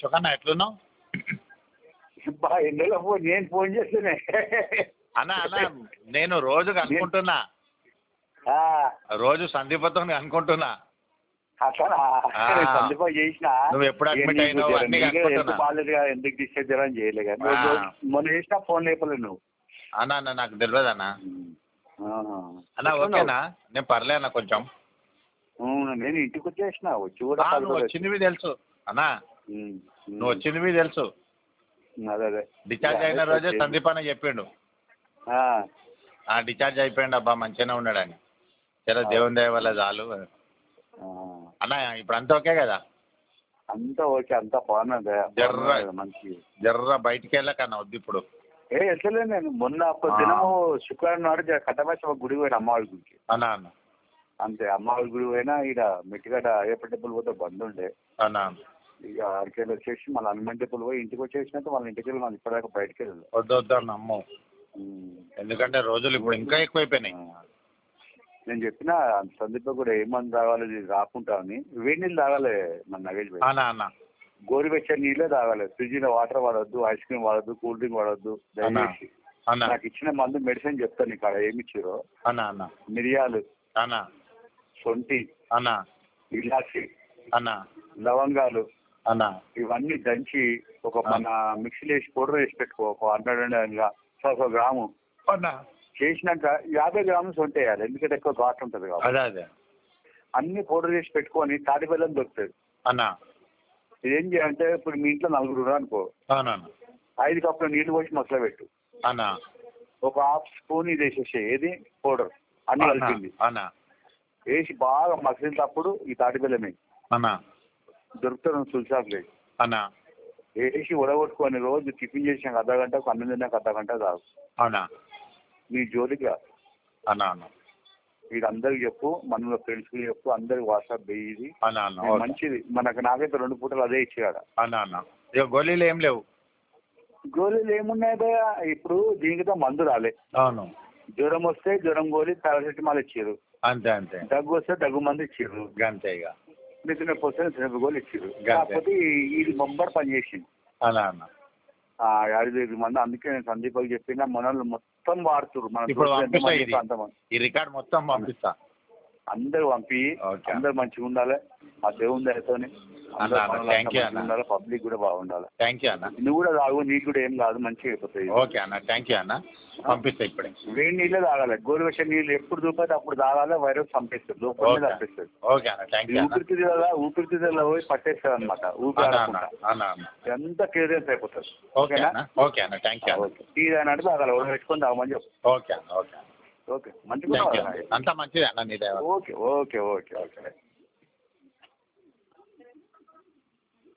అశోకన్న ఎట్లున్నావు బా ఎన్నెల ఫోన్ నేను ఫోన్ చేస్తేనే అన్న అన్న నేను రోజు కనుక్కుంటున్నా ఆ, రోజు సందీపతో అనుకుంటున్నా అట్లనా ఆ. సందీప చేసిన నువ్వు ఎప్పుడు admit అయినావు అన్నీ కనుక్కుంటున్నా. ఎందుకు బాగాలేదు కదా ఎందుకు డిస్టర్బ్ చేయాలని చేయలే కానీ ఆ. రోజు మొన్న చేసిన ఫోన్ లేపలేదు నువ్వు అన్న అన్న నాకు తెలియదు అన్న ఆహా. అన్న ఓకేనా నేను పర్లే అన్న కొంచెం అవును, నేను ఇంటికి వచ్చేసిన వచ్చి కూడా ఆ, పది నువ్వు రోజులు వచ్చిందివి తెలుసు అన్న ఉమ్, ఉమ్. నువ్వు వచ్చిందివి తెలుసు అదే అదే డిశ్చార్జ్ అయిన రోజే సందీప్ అన్న చెప్పిండు ఆ, ఆ డిశ్చార్జ్ అయిపోయిండు అబ్బా మంచిగానే ఉన్నాడని సరే దేవుని దయ వల్ల చాలు ఆ. అన్న ఇప్పుడు అంతా ఓకే కదా అంతా ఓకే అంతా బాగున్నది జర్ర. బాగున్నది, మంచి జర్ర బయటికి వెళ్ళకన్నా వద్దు ఇప్పుడు ఏ ఎట్లలే నేను మొన్న ఒక ఆ. దినము శుక్రవారం నాడు కట్టమేశ్వర గుడి పోయిన అమ్మవారి గుడికి అన్న అన్న అంతే అమ్మవారి గుడి పోయినా ఈడ మెట్టిగడ్డ అయ్యప్ప టెంపుల్ పోతే బంద్ ఉండే అన్న ఇక ఆడికెళ్ళి వచ్చేసి మళ్ళీ హనుమాన్ టెంపుల్ పోయి ఇంటికి వచ్చేసినాక వాళ్ళ ఇంటికి వెళ్ళి మళ్ళీ ఇప్పటిదాకా బయటకు వెళ్ళాలి వద్దు వద్దు అన్న అమ్మో ఎందుకంటే రోజులు ఇప్పుడు ఇంకా ఎక్కువైపోయినాయి నేను చెప్పిన సందీప్ కూడా ఏమని తాగాలి ఇది రాకుండా అని వేడి నీళ్ళు తాగాలి మన నగేజ్ భాయ్ అన్న అన్న గోరువెచ్చని నీళ్ళే తాగాలి ఫ్రిడ్జ్ లో వాటర్ వాడొద్దు ఐస్ క్రీమ్ వాడొద్దు కూల్ డ్రింక్ వాడొద్దు అన్న దయచేసి అన్న నాకు ఇచ్చిన మందు మెడిసిన్ చెప్తాను ఇక్కడ ఏమి ఇచ్చారో అన్న అన్న మిరియాలు అన్న సొంటి అన్న ఇలాచి అన్న లవంగాలు అన్న ఇవన్నీ దంచి ఒక మన మిక్సీలో వేసి పౌడర్ వేసి పెట్టుకో ఒక హండ్రెడ్ ఒక గ్రాము అన్న చేసినాక యాభై గ్రాములు సొంటి వేయాలి ఎందుకంటే ఎక్కువ ఘాట్ ఉంటుంది కాబట్టి అదే అదే అన్ని పౌడర్ చేసి పెట్టుకొని తాటి బెల్లం దొరుకుతుంది అన్న ఏం చేయాలంటే ఇప్పుడు మీ ఇంట్లో నలుగురు ఉన్నారు అనుకో అవునన్న ఐదు కప్పుల నీళ్లు పోసి మసల పెట్టు అన్న ఒక హాఫ్ స్పూన్ ఇది వేసేసి ఏది పౌడర్ అన్ని అన్న కలిపింది అన్న వేసి బాగా మసిలినప్పుడు ఈ తాటి బెల్లమే అన్న దొరుకుతుంది తులసాకులే అన్న వేసి ఉడగొట్టుకొని రోజు టిఫిన్ చేసినాక అర్ధ గంట అన్నం తిన్నాక అర్ధ గంట తాగు అవునా నీ జోలికి రా. అన్న అన్న ఇది అందరికి చెప్పు మన ఫ్రెండ్స్ కి చెప్పు అందరికి వాట్సాప్ ఇది అన్న అన్న ఓకే. మంచిది మనకు నాకైతే రెండు పూటలు అదే ఇచ్చేయాడ అన్న అన్న ఇక గోళీలు ఏం లేవు గోళీలు ఏమున్నాయి భయ్యా? ఇప్పుడు దీనికితో మందు రాలే అవును జ్వరం వస్తే జ్వరం గోళీ పారాసెటమాల్ ఇచ్చారు అంతే అంతే దగ్గు వస్తే దగ్గు మందు ఇచ్చారు గంతే ఇక మీకు నొప్పి వస్తే నొప్పి గోళీ ఇచ్చారు గంతే. కాకపోతే ఈ- ఇది బొంబర్ పని చేసింది అన్న అన్న ఆ ఐదు మంది అందుకే నేను సందీప్కి చెప్పిన మనల్ని మొత్తం వాడుతున్నారు మన ఇప్పుడు దోస్తులు పంపిస్తా ఎంతమంది ఇది అంతమంది ఈ రికార్డ్ మొత్తం పంపిస్తా అందరు పంపి ఓకే. అందరు మంచిగా ఉండాలి ఆ దేవుని దయతోని అన్న, అన్న, thank you అన్న. ఉండాలి పబ్లిక్ కూడా బాగుండాలి థ్యాంక్ యూ అన్న నువ్వు కూడా తాగు నీకు కూడా ఏం కాదు మంచిగా అయిపోతాయి ఓకే అన్న థ్యాంక్ యూ అన్న పంపిస్తా ఇప్పుడే వేడి నీళ్ళే తాగాలి గోరువెచ్చని నీళ్ళు ఎప్పుడు దూపైతే అప్పుడు తాగాలి వైరస్ చంపేస్తుంది లోపల ఓకే చంపేస్తుంది ఓకే అన్న థ్యాంక్ యూ అన్న ఊపిరితిత్తుల ఊపిరితిత్తుల పోయి పట్టేస్తుంది అనమాట ఊపిరి అన్న అన్న ఆడకుండా. అన్న అన్న ఎంత క్లియరెన్స్ అయిపోతుంది ఓకే అన్న ఓకే అన్న థ్యాంక్ యూ అన్న ఓకే టీ అంటే తాగాలి ఒకటి పెట్టుకొని తాగమని చెప్పు ఓకే అన్న ఓకే ఓకే మంచిగా థ్యాంక్ యూ ఉండాలి. అంతా మంచిదే అన్న నీ దయ వల్ల. Okay okay okay okay